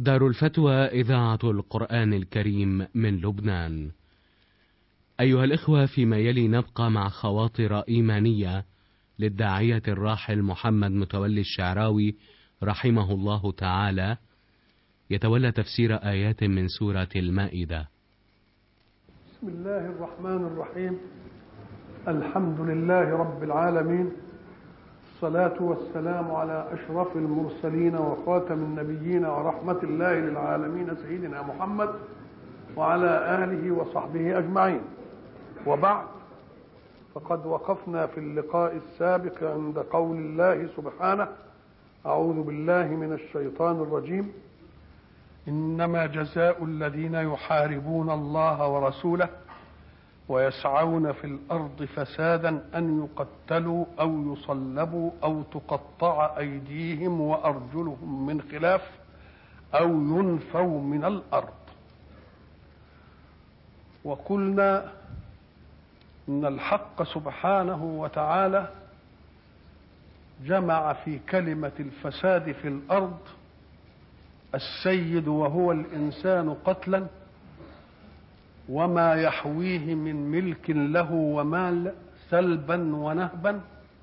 دار الفتوى إذاعة القرآن الكريم من لبنان. أيها الإخوة فيما يلي نبقى مع خواطر إيمانية للداعية الراحل محمد متولي الشعراوي رحمه الله تعالى يتولى تفسير آيات من سورة المائدة. بسم الله الرحمن الرحيم الحمد لله رب العالمين الصلاة والسلام على أشرف المرسلين وخاتم النبيين ورحمة الله للعالمين سيدنا محمد وعلى آله وصحبه أجمعين وبعد فقد وقفنا في اللقاء السابق عند قول الله سبحانه أعوذ بالله من الشيطان الرجيم إنما جزاء الذين يحاربون الله ورسوله ويسعون في الارض فسادا ان يقتلوا او يصلبوا او تقطع ايديهم وارجلهم من خلاف او ينفوا من الارض وقلنا ان الحق سبحانه وتعالى جمع في كلمه الفساد في الارض السيد وهو الانسان قتلا وما يحويه من ملك له ومال سلبا ونهبا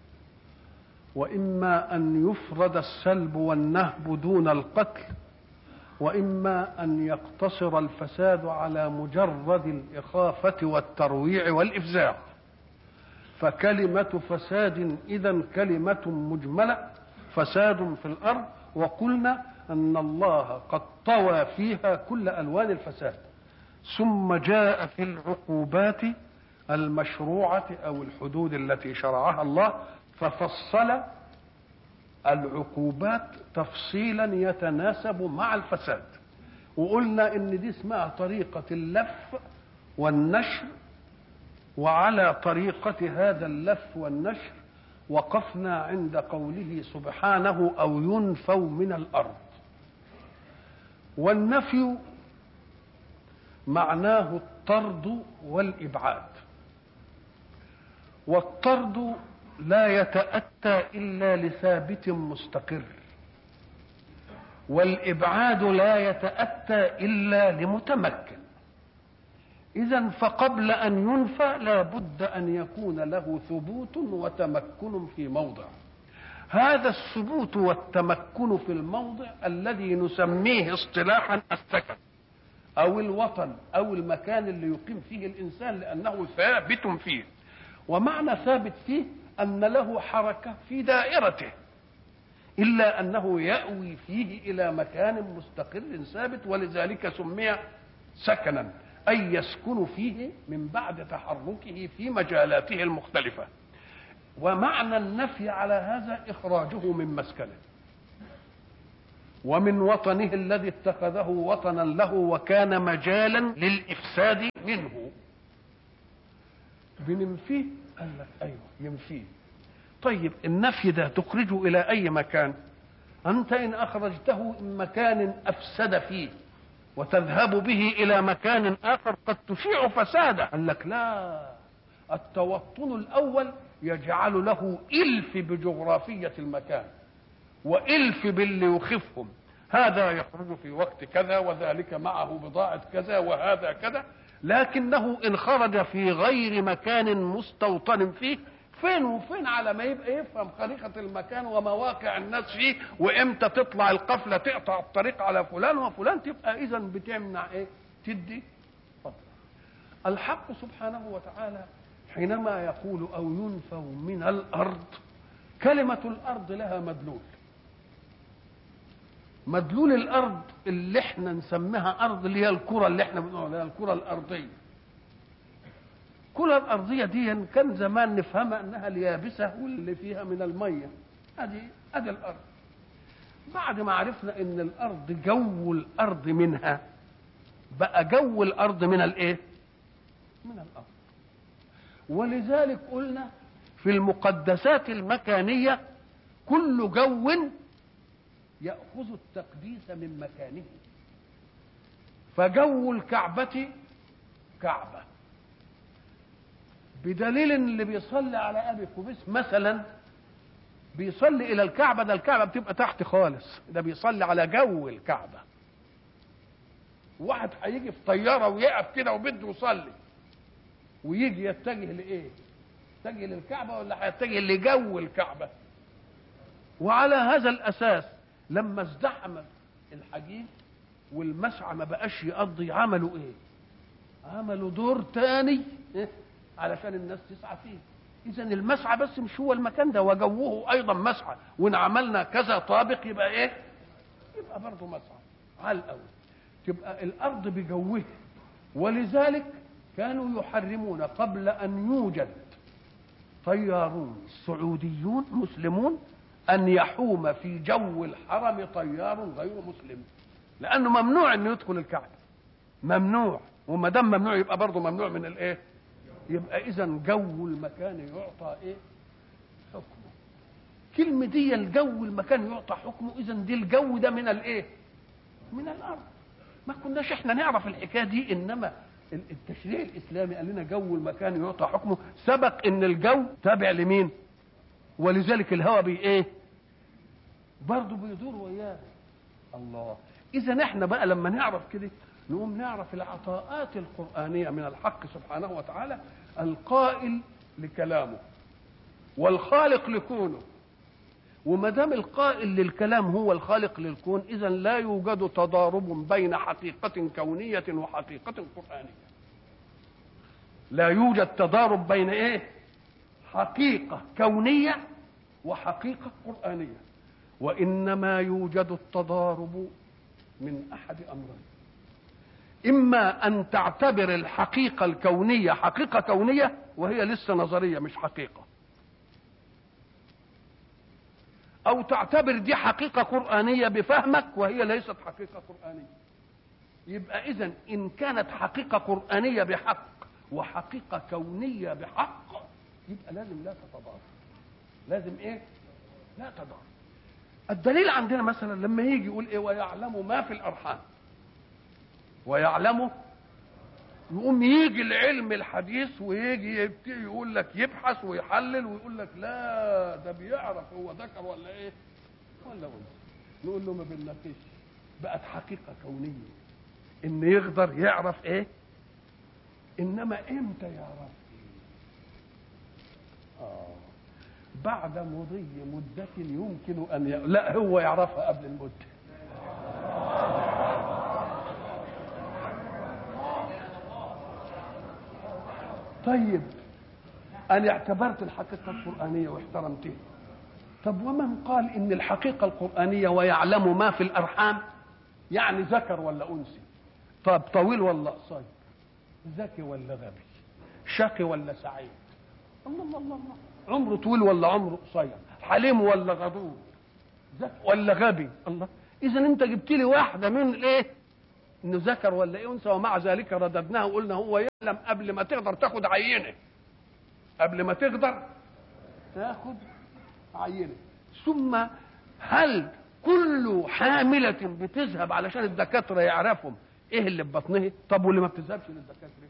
واما ان يفرد السلب والنهب دون القتل واما ان يقتصر الفساد على مجرد الاخافه والترويع والافزاع فكلمه فساد اذا كلمه مجمله فساد في الارض وقلنا ان الله قد طوى فيها كل الوان الفساد ثم جاء في العقوبات المشروعة أو الحدود التي شرعها الله ففصل العقوبات تفصيلا يتناسب مع الفساد وقلنا ان دي اسمها طريقة اللف والنشر وعلى طريقة هذا اللف والنشر وقفنا عند قوله سبحانه أو ينفوا من الأرض والنفي معناه الطرد والابعاد والطرد لا يتاتى الا لثابت مستقر والابعاد لا يتاتى الا لمتمكن اذا فقبل ان ينفى لا بد ان يكون له ثبوت وتمكن في موضع هذا الثبوت والتمكن في الموضع الذي نسميه اصطلاحا السكن او الوطن او المكان اللي يقيم فيه الانسان لانه ثابت فيه ومعنى ثابت فيه ان له حركه في دائرته الا انه ياوي فيه الى مكان مستقر ثابت ولذلك سمي سكنا اي يسكن فيه من بعد تحركه في مجالاته المختلفه ومعنى النفي على هذا اخراجه من مسكنه ومن وطنه الذي اتخذه وطنا له وكان مجالا للافساد منه بننفيه قال لك ايوه ينفيه طيب النفي ده تخرجه الى اي مكان انت ان اخرجته من مكان افسد فيه وتذهب به الى مكان اخر قد تشيع فسادا قال لك لا التوطن الاول يجعل له الف بجغرافيه المكان والف باللي يخفهم هذا يخرج في وقت كذا وذلك معه بضاعة كذا وهذا كذا لكنه إن خرج في غير مكان مستوطن فيه فين وفين على ما يبقى يفهم خريطة المكان ومواقع الناس فيه وامتى تطلع القفلة تقطع الطريق على فلان وفلان تبقى إذا بتمنع إيه؟ تدي فضل. الحق سبحانه وتعالى حينما يقول أو ينفوا من الأرض كلمة الأرض لها مدلول مدلول الارض اللي احنا نسميها ارض اللي هي الكره اللي احنا بنقول عليها الكره الارضيه الكره الارضيه دي كان زمان نفهمها انها اليابسه واللي فيها من الميه ادي ادي الارض بعد ما عرفنا ان الارض جو الارض منها بقى جو الارض من الايه من الارض ولذلك قلنا في المقدسات المكانيه كل جو يأخذ التقديس من مكانه فجو الكعبة كعبة بدليل ان اللي بيصلي على ابي قبيس مثلا بيصلي الى الكعبه ده الكعبه بتبقى تحت خالص ده بيصلي على جو الكعبه واحد هيجي في طياره ويقف كده وبده يصلي ويجي يتجه لايه؟ يتجه للكعبه ولا هيتجه لجو الكعبه؟ وعلى هذا الاساس لما ازدحم الحجيج والمسعى ما بقاش يقضي عملوا ايه؟ عملوا دور تاني إيه؟ علشان الناس تسعى فيه اذا المسعى بس مش هو المكان ده وجوه ايضا مسعى وان عملنا كذا طابق يبقى ايه يبقى برضه مسعى على الاول تبقى الارض بجوها ولذلك كانوا يحرمون قبل ان يوجد طيارون سعوديون مسلمون ان يحوم في جو الحرم طيار غير مسلم لانه ممنوع انه يدخل الكعبه ممنوع وما دام ممنوع يبقى برضه ممنوع من الايه يبقى اذا جو المكان يعطى ايه حكمه كلمة دي الجو المكان يعطى حكمه اذا دي الجو ده من الايه من الارض ما كناش احنا نعرف الحكايه دي انما التشريع الاسلامي قال لنا جو المكان يعطى حكمه سبق ان الجو تابع لمين ولذلك الهواء بي ايه برضه بيدور وياه الله اذا احنا بقى لما نعرف كده نقوم نعرف العطاءات القرآنية من الحق سبحانه وتعالى القائل لكلامه والخالق لكونه وما دام القائل للكلام هو الخالق للكون اذا لا يوجد تضارب بين حقيقة كونية وحقيقة قرآنية لا يوجد تضارب بين ايه حقيقة كونية وحقيقة قرآنية وإنما يوجد التضارب من أحد أمرين إما أن تعتبر الحقيقة الكونية حقيقة كونية وهي لسه نظرية مش حقيقة أو تعتبر دي حقيقة قرآنية بفهمك وهي ليست حقيقة قرآنية يبقى إذا إن كانت حقيقة قرآنية بحق وحقيقة كونية بحق يبقى لازم لا تتضارب لازم إيه؟ لا تضارب الدليل عندنا مثلا لما يجي يقول إيه ويعلم ما في الأرحام ويعلمه يقوم يجي العلم الحديث ويجي يبتدي يقول لك يبحث ويحلل ويقول لك لا ده بيعرف هو ذكر ولا ايه ولا انثى نقول له ما بنناقش بقت حقيقه كونيه ان يقدر يعرف ايه انما امتى يعرف ايه اه بعد مضي مدة يمكن أن ي... لا هو يعرفها قبل المدة طيب أنا اعتبرت الحقيقة القرآنية واحترمتها طب ومن قال إن الحقيقة القرآنية ويعلم ما في الأرحام يعني ذكر ولا أنثى طب طويل ولا قصير ذكي ولا غبي شقي ولا سعيد الله الله الله الله عمره طويل ولا عمره قصير حليم ولا غضوب ذكي ولا غبي الله إذا أنت جبت لي واحدة من الإيه؟ انه ذكر ولا ايه انثى ومع ذلك رددناه وقلنا هو يعلم قبل ما تقدر تاخد عينه قبل ما تقدر تاخد عينه ثم هل كل حاملة بتذهب علشان الدكاترة يعرفهم ايه اللي في بطنها طب واللي ما بتذهبش للدكاترة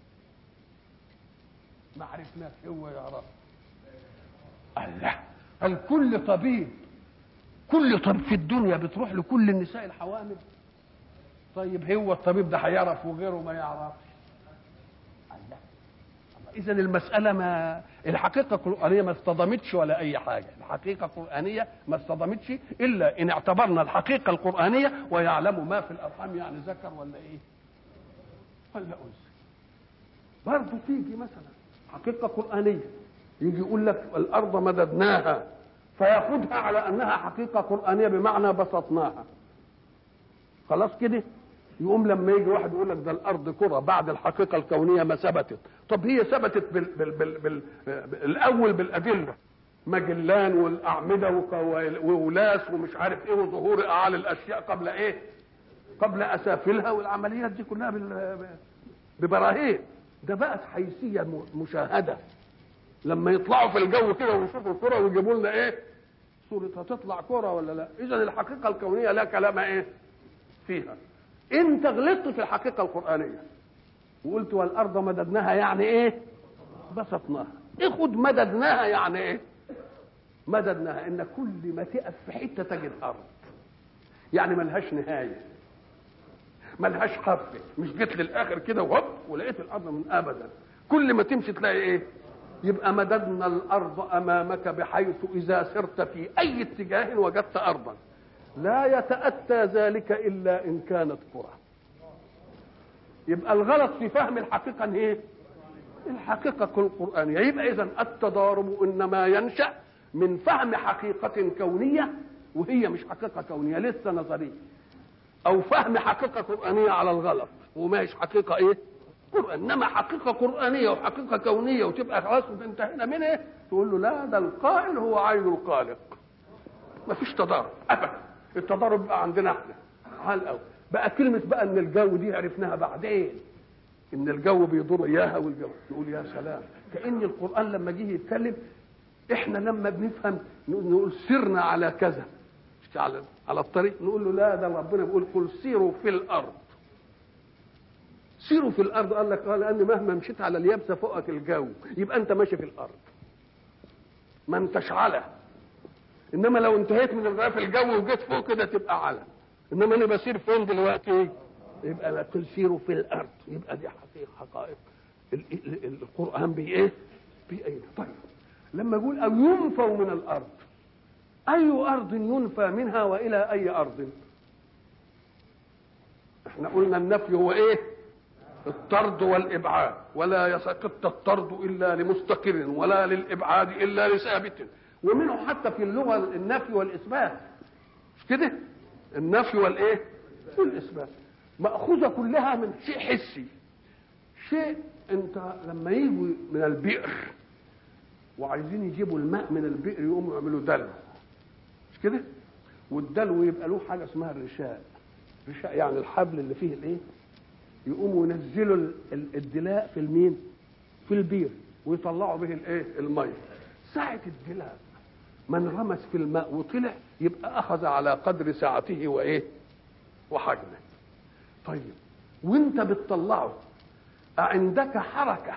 ما عرفناش هو يعرف الله هل كل طبيب كل طبيب في الدنيا بتروح لكل النساء الحوامل طيب هو الطبيب ده هيعرف وغيره ما يعرفش الله اذا المساله ما الحقيقه القرانيه ما اصطدمتش ولا اي حاجه الحقيقه القرانيه ما اصطدمتش الا ان اعتبرنا الحقيقه القرانيه ويعلم ما في الارحام يعني ذكر ولا ايه ولا انثى برضه تيجي مثلا حقيقه قرانيه يجي يقول لك الارض مددناها فياخدها على انها حقيقه قرانيه بمعنى بسطناها خلاص كده يقوم لما يجي واحد يقول لك ده الارض كره بعد الحقيقه الكونيه ما ثبتت طب هي ثبتت بال بال بال بال الاول بالادله مجلان والاعمده وولاس ومش عارف ايه وظهور اعالي الاشياء قبل ايه قبل اسافلها والعمليات دي كلها ببراهين ده بقت حيثيه مشاهده لما يطلعوا في الجو كده ويشوفوا الكره ويجيبوا لنا ايه صورتها تطلع كره ولا لا اذا الحقيقه الكونيه لا كلام ايه فيها انت غلطت في الحقيقه القرانيه وقلت والارض مددناها يعني ايه بسطناها اخد مددناها يعني ايه مددناها ان كل ما تقف في حته تجد ارض يعني ملهاش نهايه ملهاش حافه مش جيت للاخر كده وهوب ولقيت الارض من ابدا كل ما تمشي تلاقي ايه يبقى مددنا الارض امامك بحيث اذا سرت في اي اتجاه وجدت ارضا لا يتاتى ذلك الا ان كانت كره يبقى الغلط في فهم الحقيقه ايه الحقيقه القرانيه يبقى اذا التضارب انما ينشا من فهم حقيقه كونيه وهي مش حقيقه كونيه لسه نظريه او فهم حقيقه قرانيه على الغلط وما هيش حقيقه ايه قرآن انما حقيقه قرانيه وحقيقه كونيه وتبقى خلاص انتهينا من ايه تقول له لا ده القائل هو عين الخالق ما فيش تضارب ابدا التضارب بقى عندنا احنا على الاول بقى كلمه بقى ان الجو دي عرفناها بعدين ان الجو بيضر اياها والجو نقول يا سلام كان القران لما جه يتكلم احنا لما بنفهم نقول سرنا على كذا على على الطريق نقول له لا ده ربنا بيقول قل سيروا في الارض سيروا في الارض قال لك قال لان مهما مشيت على اليابسه فوقك الجو يبقى انت ماشي في الارض ما انتش على انما لو انتهيت من الغلاف الجو وجيت فوق كده تبقى على انما انا بسير فين دلوقتي يبقى لا تسيروا في الارض يبقى دي حقيقه حقائق ال- ال- ال- القران بايه بايه طيب لما يقول او ينفوا من الارض اي ارض ينفى منها والى اي ارض احنا قلنا النفي هو ايه الطرد والابعاد ولا يسقط الطرد الا لمستقر ولا للابعاد الا لثابت ومنه حتى في اللغه النفي والاثبات مش كده النفي والايه والاثبات ماخوذه كلها من شيء حسي شيء انت لما يجوا من البئر وعايزين يجيبوا الماء من البئر يقوموا يعملوا دلو مش كده والدلو يبقى له حاجه اسمها الرشاء الرشاء يعني الحبل اللي فيه الايه يقوموا ينزلوا ال- ال- الدلاء في المين في البير ويطلعوا به الايه الميه ساعه الدلاء من رمس في الماء وطلع يبقى اخذ على قدر سعته وايه وحجمه طيب وانت بتطلعه عندك حركه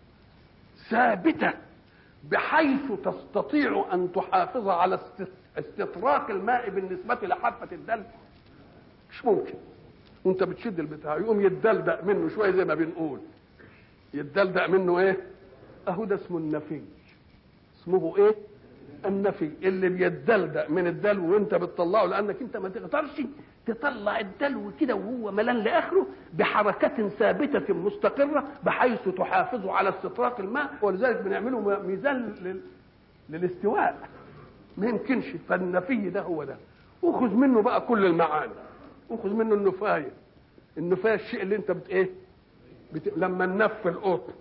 ثابته بحيث تستطيع ان تحافظ على است- استطراق الماء بالنسبه لحافه الدلو مش ممكن وانت بتشد البتاع يقوم يتدلدق منه شويه زي ما بنقول يتدلدق منه ايه اهو ده اسمه النفي اسمه ايه النفي اللي بيتدلدق من الدلو وانت بتطلعه لانك انت ما تقدرش تطلع الدلو كده وهو ملان لاخره بحركه ثابته مستقره بحيث تحافظ على استطراق الماء ولذلك بنعمله ميزان لل... للاستواء ما يمكنش فالنفي ده هو ده وخذ منه بقى كل المعاني وخذ منه النفايه النفايه الشيء اللي انت بت ايه بت... لما ننفي القطن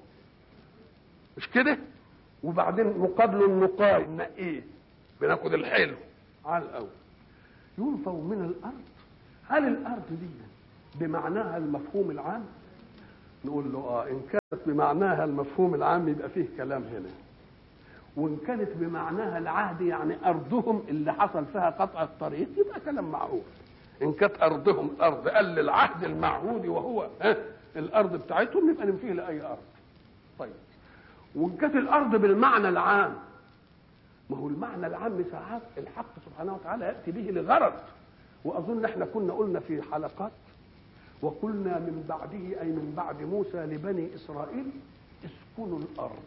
مش كده وبعدين مقابله النقاي ايه بناخد الحلو على الاول ينفوا من الارض هل الارض دي بمعناها المفهوم العام نقول له اه ان كانت بمعناها المفهوم العام يبقى فيه كلام هنا وان كانت بمعناها العهد يعني ارضهم اللي حصل فيها قطع الطريق يبقى كلام معروف ان كانت ارضهم الارض قال للعهد المعهود وهو ها الارض بتاعتهم يبقى ننفيه لاي ارض طيب وان كانت الارض بالمعنى العام ما هو المعنى العام ساعات الحق سبحانه وتعالى ياتي به لغرض واظن احنا كنا قلنا في حلقات وقلنا من بعده اي من بعد موسى لبني اسرائيل اسكنوا الارض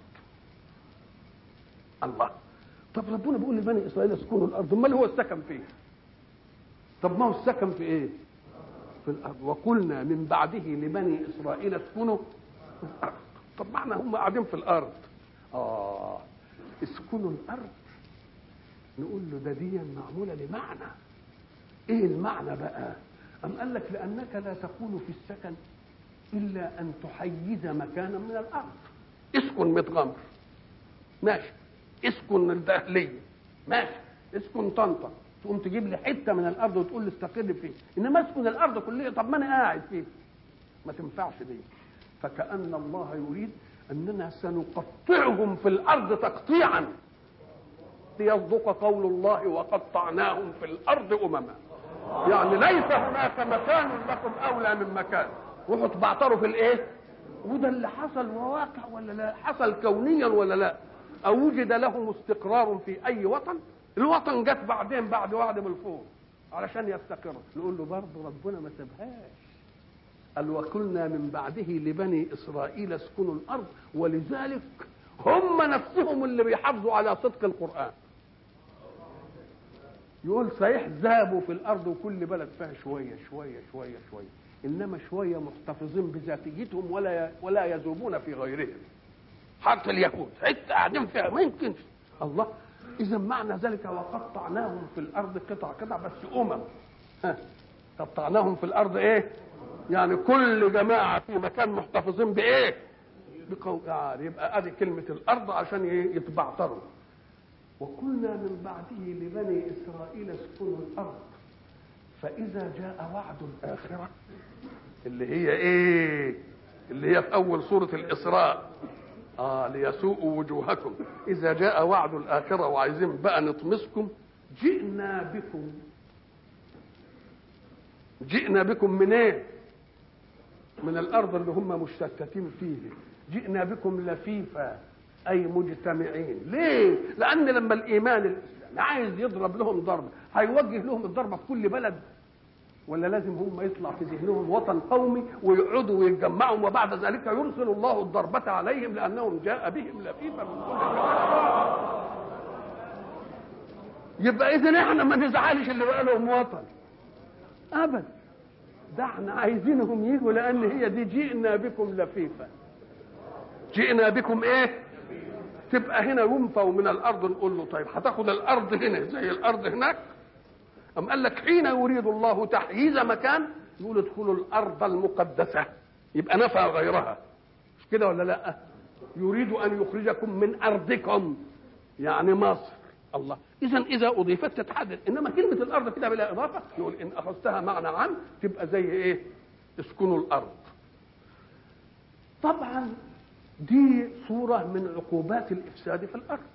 الله طب ربنا بيقول لبني اسرائيل اسكنوا الارض امال هو السكن فين طب ما هو السكن في ايه في الارض وقلنا من بعده لبني اسرائيل اسكنوا الارض طب ما احنا هم قاعدين في الارض اه اسكنوا الارض نقول له ده دي معموله لمعنى ايه المعنى بقى ام قال لك لانك لا تكون في السكن الا ان تحيز مكانا من الارض اسكن متغمر ماشي اسكن الدهليه ماشي اسكن طنطا تقوم تجيب لي حته من الارض وتقول لي استقر فيه انما اسكن الارض كلها طب ما انا قاعد فيه ما تنفعش دي فكأن الله يريد أننا سنقطعهم في الأرض تقطيعا ليصدق قول الله وقطعناهم في الأرض أمما يعني ليس هناك مكان لكم أولى من مكان روحوا تبعتروا في الإيه وده اللي حصل وواقع ولا لا حصل كونيا ولا لا أو وجد لهم استقرار في أي وطن الوطن جت بعدين بعد وعد من الفوق علشان يستقر نقول له برضه ربنا ما سابهاش قال وقلنا من بعده لبني اسرائيل اسكنوا الارض ولذلك هم نفسهم اللي بيحافظوا على صدق القران يقول صحيح ذهبوا في الارض وكل بلد فيها شويه شويه شويه شويه انما شويه محتفظين بذاتيتهم ولا ولا يذوبون في غيرهم حتى اليهود حته قاعدين فيها ما يمكنش الله اذا معنى ذلك وقطعناهم في الارض قطع قطع بس امم ها قطعناهم في الارض ايه يعني كل جماعه في مكان محتفظين بايه بقوم يعني يبقى ادي كلمه الارض عشان يتبعتروا وكنا من بعده لبني اسرائيل اسكنوا الارض فاذا جاء وعد الاخره اللي هي ايه اللي هي في اول سوره الاسراء اه ليسوءوا وجوهكم اذا جاء وعد الاخره وعايزين بقى نطمسكم جئنا بكم جئنا بكم من ايه من الارض اللي هم مشتتين فيه جئنا بكم لفيفا اي مجتمعين ليه لان لما الايمان الاسلامي عايز يضرب لهم ضربه هيوجه لهم الضربه في كل بلد ولا لازم هم يطلع في ذهنهم وطن قومي ويقعدوا ويتجمعوا وبعد ذلك يرسل الله الضربة عليهم لأنهم جاء بهم لفيفا من كل يبقى إذا احنا ما نزعلش اللي بقى لهم وطن أبدا ده احنا عايزينهم يجوا لأن هي دي جئنا بكم لفيفا جئنا بكم ايه تبقى هنا ينفوا من الارض نقول له طيب هتاخد الارض هنا زي الارض هناك أم قال لك حين يريد الله تحييز مكان يقول ادخلوا الأرض المقدسة يبقى نفى غيرها مش كده ولا لا يريد أن يخرجكم من أرضكم يعني مصر الله إذا إذا أضيفت تتحدد إنما كلمة الأرض كده بلا إضافة يقول إن أخذتها معنى عام تبقى زي إيه اسكنوا الأرض طبعا دي صورة من عقوبات الإفساد في الأرض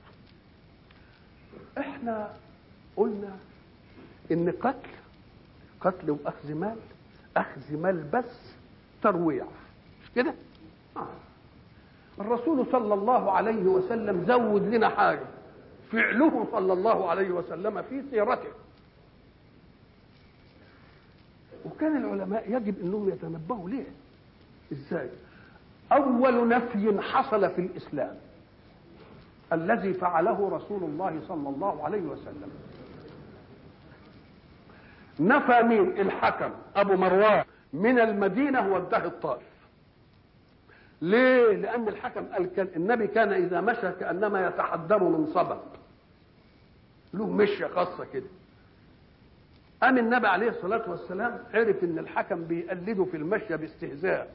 احنا قلنا ان قتل قتل واخذ مال اخذ مال بس ترويع مش كده آه. الرسول صلى الله عليه وسلم زود لنا حاجه فعله صلى الله عليه وسلم في سيرته وكان العلماء يجب انهم يتنبهوا ليه ازاي اول نفي حصل في الاسلام الذي فعله رسول الله صلى الله عليه وسلم نفى مين الحكم ابو مروان من المدينه وانتهى الطائف ليه لان الحكم قال كان النبي كان اذا مشى كانما يتحدر من صبب له مشيه خاصه كده قام النبي عليه الصلاه والسلام عرف ان الحكم بيقلده في المشيه باستهزاء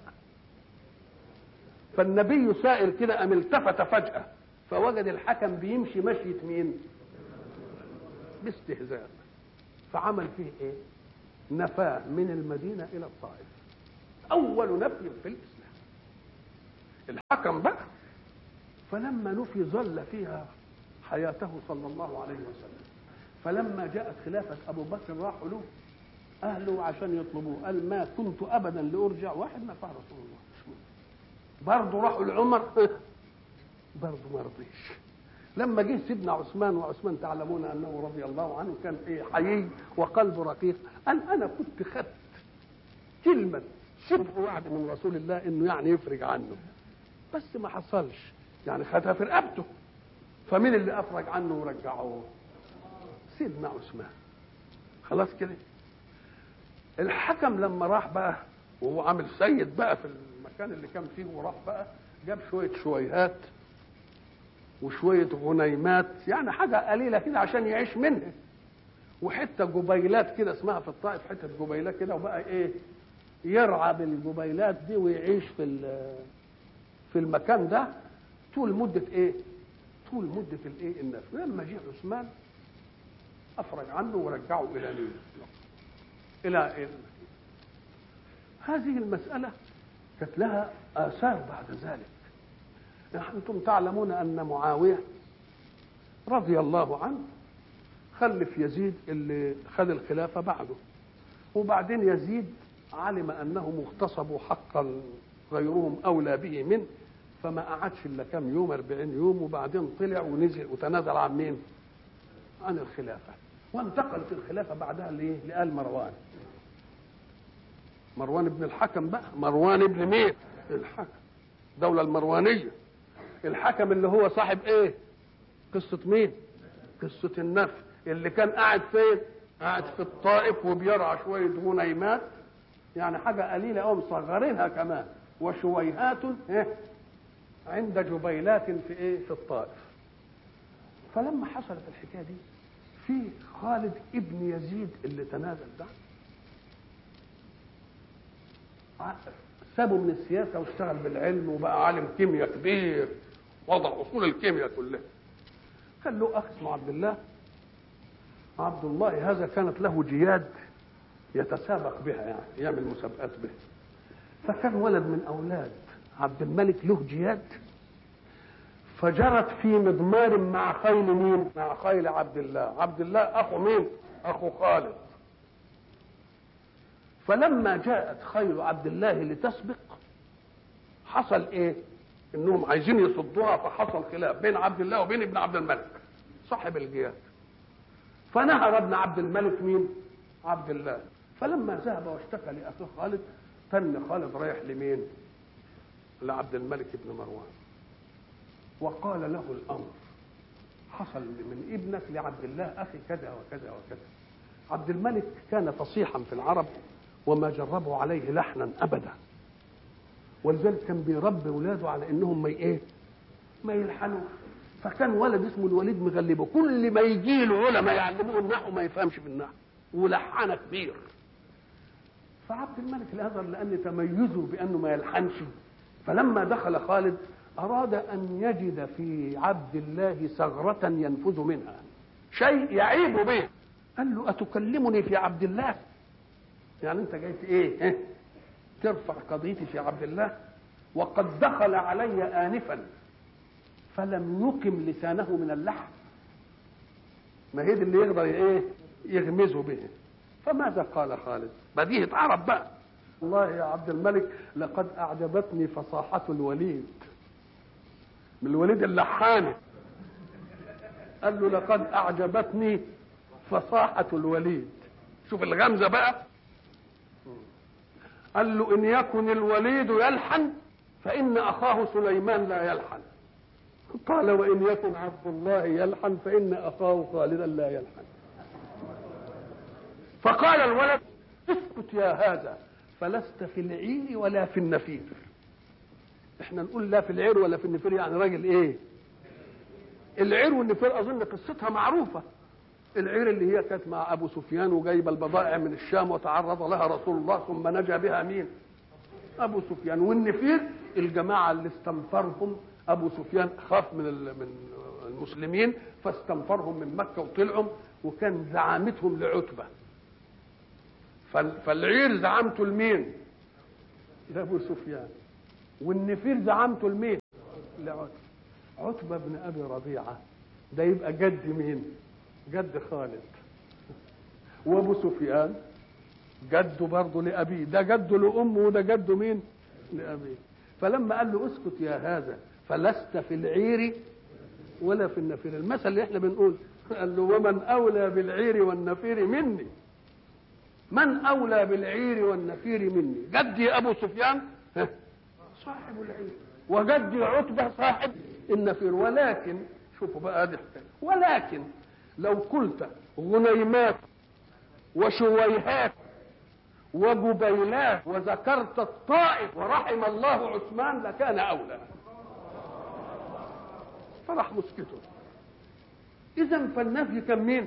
فالنبي سائر كده قام التفت فجاه فوجد الحكم بيمشي مشيه مين باستهزاء فعمل فيه ايه نفاه من المدينة إلى الطائف أول نفي في الإسلام الحكم بقى فلما نفي ظل فيها حياته صلى الله عليه وسلم فلما جاءت خلافة أبو بكر راحوا له أهله عشان يطلبوه قال ما كنت أبدا لأرجع واحد نفع رسول الله برضه راحوا لعمر برضه ما رضيش لما جه سيدنا عثمان وعثمان تعلمون انه رضي الله عنه كان ايه حيي وقلبه رقيق قال انا كنت خدت كلمه شبه وعد من رسول الله انه يعني يفرج عنه بس ما حصلش يعني خدها في رقبته فمين اللي افرج عنه ورجعه سيدنا عثمان خلاص كده الحكم لما راح بقى وهو عامل سيد بقى في المكان اللي كان فيه وراح بقى جاب شويه شويهات وشوية غنيمات يعني حاجة قليلة كده عشان يعيش منها وحتة جبيلات كده اسمها في الطائف حتة جبيلات كده وبقى ايه يرعى بالجبيلات دي ويعيش في في المكان ده طول مدة ايه طول مدة الايه النفي لما جه عثمان افرج عنه ورجعه الى مين الى إيه؟ هذه المسألة كانت لها آثار بعد ذلك أنتم تعلمون أن معاوية رضي الله عنه خلف يزيد اللي خد الخلافة بعده وبعدين يزيد علم أنه مغتصب حقا غيرهم أولى به منه فما قعدش إلا كم يوم أربعين يوم وبعدين طلع ونزل وتنازل عن مين عن الخلافة وانتقلت الخلافة بعدها لإيه لآل مروان مروان بن الحكم بقى مروان بن مين الحكم الدولة المروانية الحكم اللي هو صاحب ايه قصة مين قصة النفي اللي كان قاعد فين قاعد في الطائف وبيرعى شوية غنيمات يعني حاجة قليلة أو مصغرينها كمان وشويهات إيه؟ عند جبيلات في إيه في الطائف فلما حصلت الحكاية دي في خالد ابن يزيد اللي تنازل ده سابه من السياسة واشتغل بالعلم وبقى عالم كيمياء كبير وضع أصول الكيمياء كلها كان له أخ اسمه عبد الله عبد الله هذا كانت له جياد يتسابق بها يعني يعمل مسابقات بها فكان ولد من أولاد عبد الملك له جياد فجرت في مضمار مع خيل مين؟ مع خيل عبد الله، عبد الله اخو مين؟ اخو خالد. فلما جاءت خيل عبد الله لتسبق حصل ايه؟ انهم عايزين يصدوها فحصل خلاف بين عبد الله وبين ابن عبد الملك صاحب الجياد. فنهر ابن عبد الملك مين؟ عبد الله. فلما ذهب واشتكى لاخيه خالد تن خالد رايح لمين؟ لعبد الملك بن مروان. وقال له الامر حصل من ابنك لعبد الله اخي كذا وكذا وكذا عبد الملك كان فصيحا في العرب وما جربوا عليه لحنا ابدا ولذلك كان بيربي اولاده على انهم ما ايه ما يلحنوا فكان ولد اسمه الوليد مغلبه كل ما يجي له علماء يعلموه النحو ما يفهمش في النحو ولحنه كبير فعبد الملك الازهر لان تميزه بانه ما يلحنش فلما دخل خالد أراد أن يجد في عبد الله ثغرة ينفذ منها شيء يعيب به قال له أتكلمني في عبد الله يعني أنت جاي إيه؟, إيه ترفع قضيتي في عبد الله وقد دخل علي آنفا فلم يقم لسانه من اللحم ما هي دي اللي يقدر ايه يغمزه به فماذا قال خالد بديهة عرب بقى والله يا عبد الملك لقد أعجبتني فصاحة الوليد من الوليد اللحاني قال له لقد اعجبتني فصاحة الوليد شوف الغمزة بقى قال له ان يكن الوليد يلحن فان اخاه سليمان لا يلحن قال وان يكن عبد الله يلحن فان اخاه خالدا لا يلحن فقال الولد اسكت يا هذا فلست في العير ولا في النفير احنا نقول لا في العير ولا في النفير يعني راجل ايه العير والنفير اظن قصتها معروفه العير اللي هي كانت مع ابو سفيان وجايبه البضائع من الشام وتعرض لها رسول الله ثم نجا بها مين ابو سفيان والنفير الجماعه اللي استنفرهم ابو سفيان خاف من من المسلمين فاستنفرهم من مكه وطلعوا وكان زعامتهم لعتبه فالعير زعامته لمين لابو سفيان والنفير زعمته لمين؟ لعتبة عتبة بن أبي ربيعة ده يبقى جد مين؟ جد خالد وأبو سفيان جده برضه لأبيه ده جده لأمه وده جده مين؟ لأبيه فلما قال له اسكت يا هذا فلست في العير ولا في النفير المثل اللي احنا بنقول قال له ومن أولى بالعير والنفير مني من أولى بالعير والنفير مني جدي أبو سفيان صاحب العلم وجدي عتبة صاحب النفير ولكن شوفوا بقى هذه ولكن لو قلت غنيمات وشويهات وجبيلات وذكرت الطائف ورحم الله عثمان لكان أولى فراح مسكته إذا فالنفي كان مين؟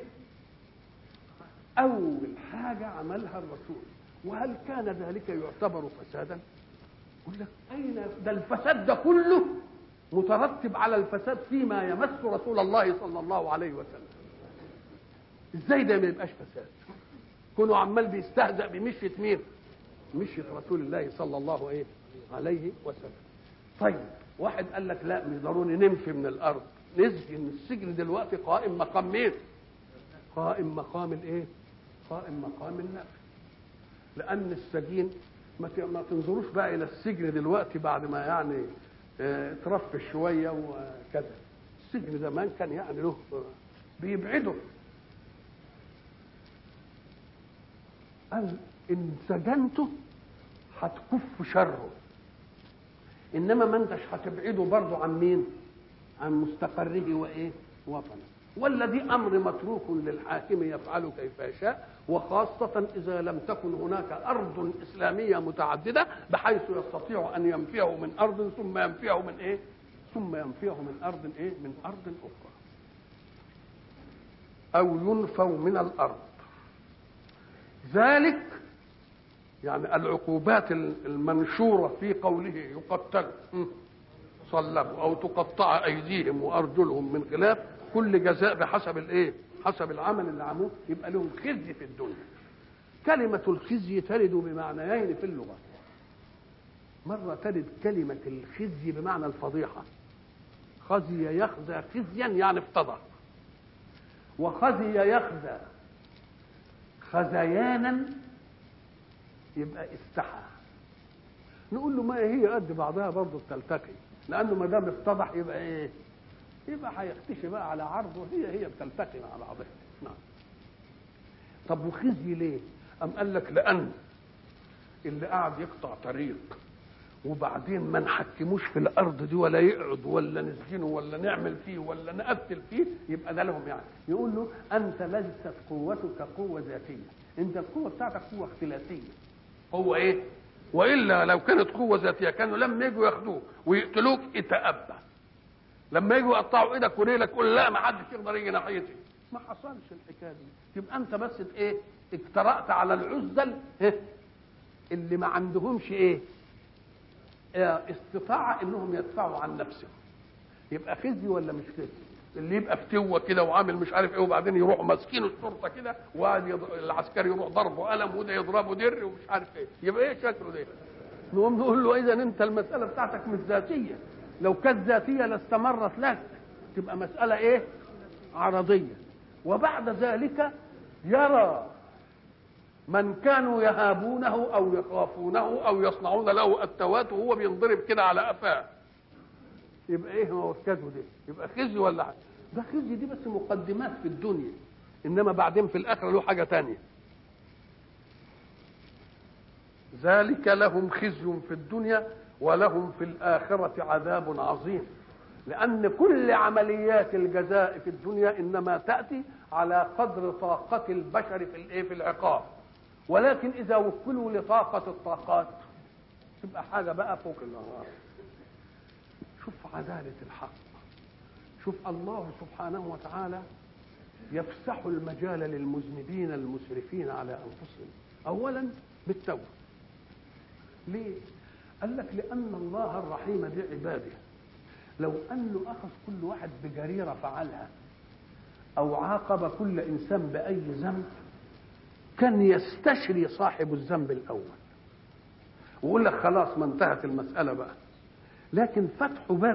أول حاجة عملها الرسول وهل كان ذلك يعتبر فسادا؟ يقول لك اين ده الفساد ده كله مترتب على الفساد فيما يمس رسول الله صلى الله عليه وسلم ازاي ده ما يبقاش فساد كونه عمال بيستهزأ بمشية مين مشية رسول الله صلى الله ايه عليه وسلم طيب واحد قال لك لا مش ضروري نمشي من الارض نسجن السجن دلوقتي قائم مقام مين قائم مقام الايه قائم مقام النفس لان السجين ما تنظروش بقى الى السجن دلوقتي بعد ما يعني اترفش شويه وكذا السجن زمان كان يعني له بيبعده قال ان سجنته هتكف شره انما ما انتش هتبعده برضه عن مين عن مستقره وايه وطنه والذي امر متروك للحاكم يفعل كيف يشاء وخاصة إذا لم تكن هناك أرض إسلامية متعددة بحيث يستطيع أن ينفيه من أرض ثم ينفيه من إيه؟ ثم ينفيه من أرض إيه؟ من أرض أخرى. أو ينفوا من الأرض. ذلك يعني العقوبات المنشورة في قوله يقتل صلبوا أو تقطع أيديهم وأرجلهم من خلاف كل جزاء بحسب الإيه؟ حسب العمل اللي عملوه يبقى لهم خزي في الدنيا كلمة الخزي ترد بمعنيين في اللغة مرة ترد كلمة الخزي بمعنى الفضيحة خزي يخزى خزيا يعني افتضح وخزي يخزى خزيانا يبقى استحى نقول له ما هي قد بعضها برضه بتلتقي لانه ما دام افتضح يبقى ايه يبقى هيختشي بقى على عرضه هي هي بتلتقي مع بعضها نعم طب وخزي ليه أم قال لك لأن اللي قاعد يقطع طريق وبعدين ما نحكموش في الأرض دي ولا يقعد ولا نسجنه ولا نعمل فيه ولا نقتل فيه يبقى ده لهم يعني يقول له أنت ليست قوتك قوة ذاتية أنت القوة بتاعتك قوة اختلافية قوة إيه؟ وإلا لو كانت قوة ذاتية كانوا لما يجوا ياخدوه ويقتلوك اتأبى لما يجوا يقطعوا ايدك ورجلك يقول لا ما حدش يقدر يجي ناحيتي ما حصلش الحكايه دي تبقى انت بس ايه اجترأت على العزل إيه؟ اللي ما عندهمش ايه استطاعه انهم يدفعوا عن نفسهم يبقى خزي ولا مش خزي اللي يبقى فتوه كده وعامل مش عارف ايه وبعدين يروحوا ماسكين الشرطه كده وقاعد يض... العسكري يروح ضربه قلم وده يضربه در ومش عارف ايه يبقى ايه شكله ده نقوم نقول له اذا انت المساله بتاعتك مش ذاتيه لو كانت ذاتيه لاستمرت لك تبقى مساله ايه عرضيه وبعد ذلك يرى من كانوا يهابونه او يخافونه او يصنعون له التوات وهو بينضرب كده على قفاه يبقى ايه موكزه ده يبقى خزي ولا حاجة. ده خزي دي بس مقدمات في الدنيا انما بعدين في الاخره له حاجه تانية ذلك لهم خزي في الدنيا ولهم في الآخرة عذاب عظيم لأن كل عمليات الجزاء في الدنيا إنما تأتي على قدر طاقة البشر في الإيه في العقاب ولكن إذا وكلوا لطاقة الطاقات تبقى حاجة بقى فوق الأنهار شوف عدالة الحق شوف الله سبحانه وتعالى يفسح المجال للمذنبين المسرفين على أنفسهم أولا بالتوبة ليه؟ قال لك لأن الله الرحيم بعباده لو أنه أخذ كل واحد بجريرة فعلها أو عاقب كل إنسان بأي ذنب كان يستشري صاحب الذنب الأول ويقول لك خلاص ما انتهت المسألة بقى لكن فتح باب